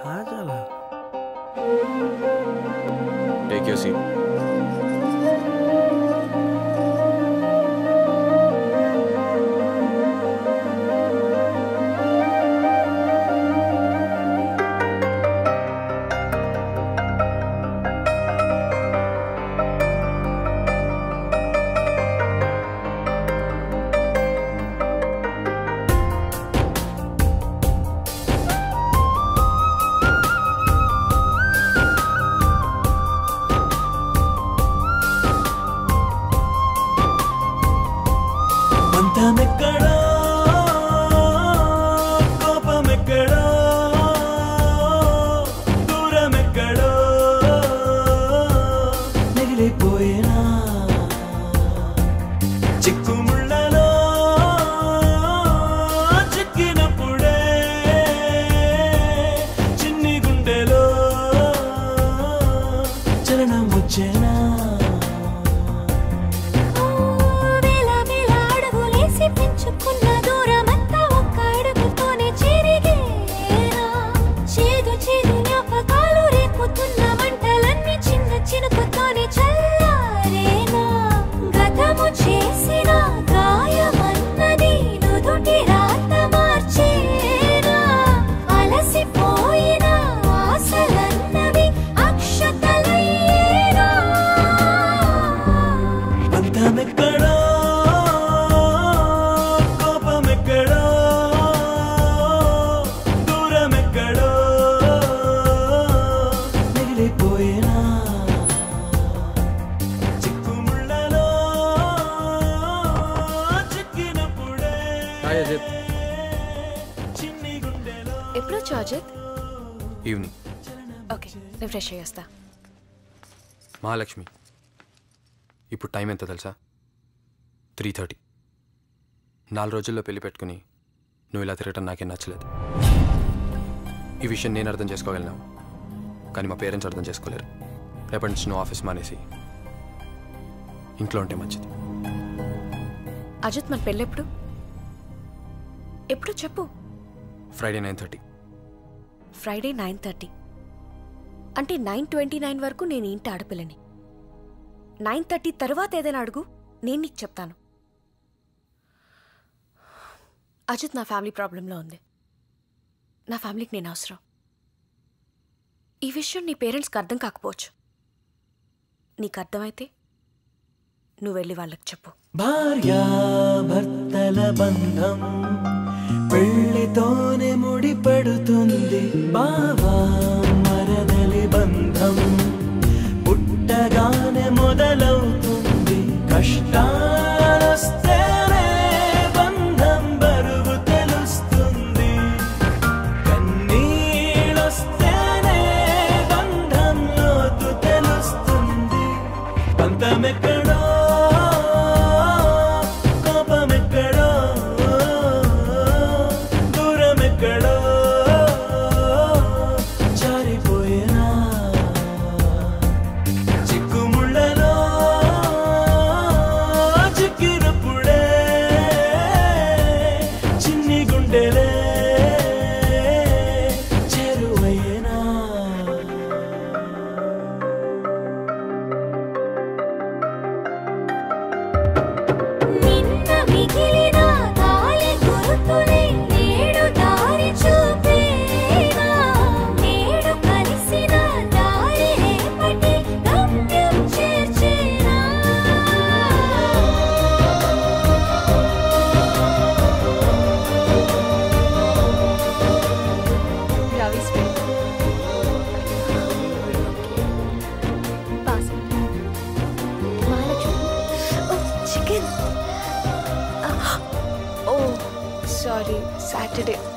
కాజల take your seat బంధమెక్కడో కోపమెక్కడో దూరమెక్కడో మిగిలిపోయేనా చిక్కుముళ్ళలో చిక్కినప్పుడే చిన్ని గుండెలో చలనం వచ్చేనా వేల వేల అడుగులేసి పెంచుకున్న దూరమంతా ఒక్క అడుగుతోనే చెరిగేనా చేదు చేదు జ్ఞాపకాలు రేపుతున్న మంటలన్నీ చిన్న చినుకుతోనే చల్లారేనా గతము చేసిన గాయమన్నది నుదుటి రాత మార్చేనా అలసిపోయిన ఆశలన్నవి అక్షతలయ్యేనా బంధమెక్కడో కోపమెక్కడో దూరమెక్కడో మిగిలిపోయేనా చిక్కుముళ్ళలో చిక్కినప్పుడే హాయ్ అజిత్ చిన్ని గుండెలో ఎప్పుడు చార్జెత్ ఈవినింగ్ ఓకే నేను ఫ్రెష్ అయ్యేస్తా మహాలక్ష్మి ఇప్పుడు టైం ఎంతో తెలుసా త్రీ థర్టీ నాలుగు రోజుల్లో పెళ్లి పెట్టుకుని నువ్వు ఇలా తిరగటం నాకేం నచ్చలేదు ఈ విషయం నేను అర్థం చేసుకోగలను కానీ మా పేరెంట్స్ అర్థం చేసుకోలేరు రేపటి నుంచి నువ్వు ఆఫీస్ మానేసి ఇంట్లో ఉంటే మంచిది అజిత్ మన పెళ్ళెప్పుడు ఎప్పుడు చెప్పు Friday nine thirty Friday nine thirty అంటే నైన్ ట్వంటీ నైన్ వరకు నేను ఇంటి ఆడపిల్లని నైన్ థర్టీ తర్వాత ఏదైనా అడుగు నేను నీకు చెప్తాను అజిత్ నా ఫ్యామిలీ ప్రాబ్లంలో ఉంది నా ఫ్యామిలీకి నేను అవసరం ఈ విషయం నీ పేరెంట్స్కి అర్థం కాకపోవచ్చు నీకు అర్థమైతే నువ్వు వెళ్ళి వాళ్ళకి చెప్పు భార్యాభర్తల బంధం పెళ్లితోనే ముడిపడుతుంది బావా మరదలి బంధం పుట్టగానే మొదలవుతుంది కష్టాలొస్తేనే బంధం బరువు తెలుస్తుంది కన్నీళ్ళొస్తేనే బంధం లోతు తెలుస్తుంది పంతమెక్కడో కోపమెక్కడో దూరమెక్కడో జారిపోయేనా చిక్కుముళ్ళలో చిక్కినప్పుడే చిన్ని గుండెలే చెరువయ్యేనా నిన్న మిగిలిన గాలి గుర్తులే నేడు దారి చూపేనా నేడు కలిసిన దారి రేపటి గమ్యం చేర్చేనా Ravi chicken oh sorry Saturday